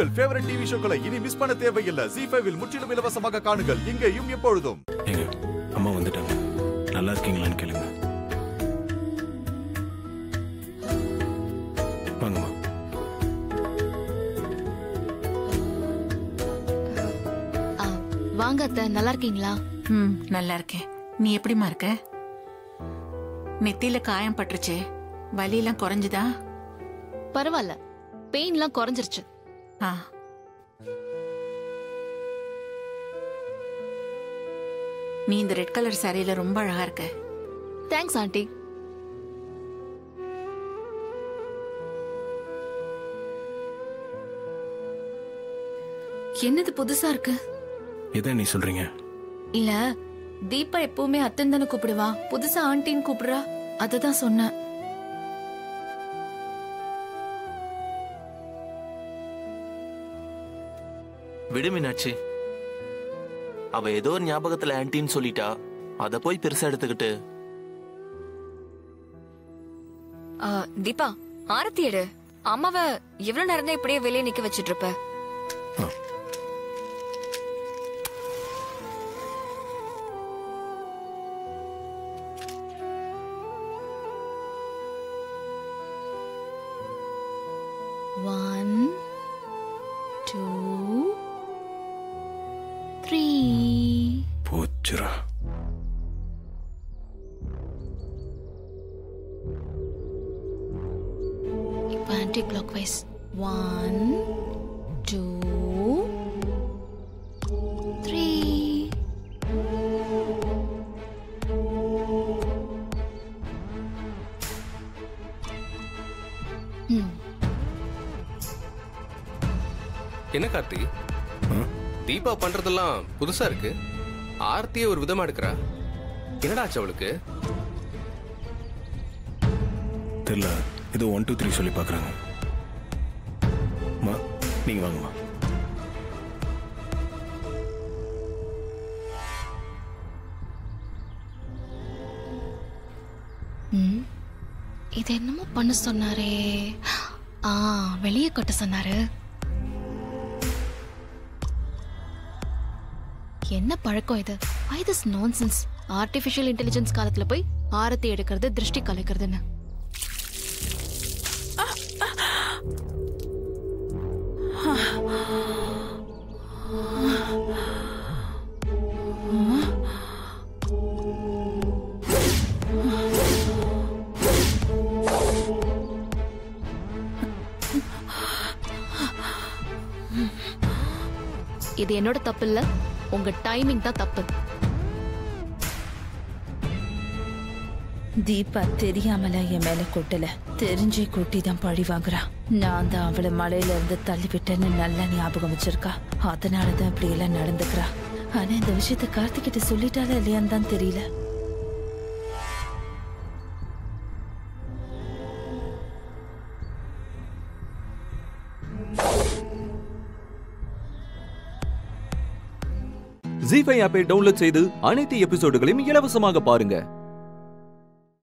உங்கள் favourite TV ஷோக்களை இனி miss பண்ண தேவையில்லை ஜி ஃபைவில் முற்றிலும் இலவசமாக காணுங்கள் இங்கேயும் எப்பொழுதும் ஏங்க அம்மா வந்துட்டாங்க நல்லா இருக்கீங்களான்னு கேளுங்க வாங்கம்மா ஆ, வாங்க அத்தை நல்லா இருக்கீங்களா ம் நல்லா இருக்கேன் நீ எப்படிம்மா இருக்க நெத்தியில காயம் பட்டுருச்சே வலியெல்லாம் குறைஞ்சுதா பரவாயில்ல பெயின்லாம் குறைஞ்சிருச்சு ஆ நீ இந்த ரெட் கலர் சாரியில ரொம்ப அழகா இருக்க தேங்க்ஸ் ஆண்டி என்னது புதுசா இருக்கு எதை நீ சொல்றீங்க இல்ல தீபா எப்பவுமே அத்தன் தானே கூப்பிடுவா புதுசா ஆண்டின்னு கூப்பிடுறா அததான் சொன்னேன் விடு மீனாட்சி அவ ஏதோ ஒரு ஞாபகத்துல ஆன்ட்டின்னு சொல்லிட்டா அத போய் பெருசா எடுத்துக்கிட்டு ஆ, தீபா ஆரத்தி எடு அம்மாவ எவ்வளவு நேரம் தான் இப்படியே வெளியே நிக்க வச்சிட்டு இருப்ப ஒன் டூ த்ரீ போச்சுரா இப்போ anticlockwise one two three ம் என்ன கார்த்தி தீபா பண்றதெல்லாம் புதுசா இருக்கு ஆர்த்தியே ஒரு விதமா எடுக்கிறா என்னடா ஆச்சு அவளுக்கு தெரியல ஏதோ ஒன் டூ த்ரீ சொல்லி பார்க்குறாங்க மா நீங்கள் வாங்கம்மா ம் இது என்னமோ பண்ண சொன்னாரே ஆ வெளியே கொட்ட சொன்னாரு என்ன பழக்கம் இது I this nonsense artificial intelligence காலத்துல போய் ஆரத்தி எடுக்கிறது திருஷ்டி கலைக்கிறதுன்னு இது என்னோட தப்பு இல்ல உங்க டைமிங் தான் தப்பு தீபா தெரியாமல என் மேல கொட்டல தெரிஞ்சே கொட்டி தான் பழி வாங்குறா நான் தான் அவளை மலையில இருந்து தள்ளி விட்டேன்னு நல்லா ஞாபகம் வச்சிருக்கா அதனாலதான் இப்படி எல்லாம் நடந்துக்கிறா ஆனா இந்த விஷயத்த கார்த்திகிட்ட சொல்லிட்டாலா இல்லையான்னு தான் தெரியல ஜி ஃபைவ் ஆப்பை டவுன்லோட் செய்து அனைத்து எபிசோடுகளையும் இலவசமாக பாருங்க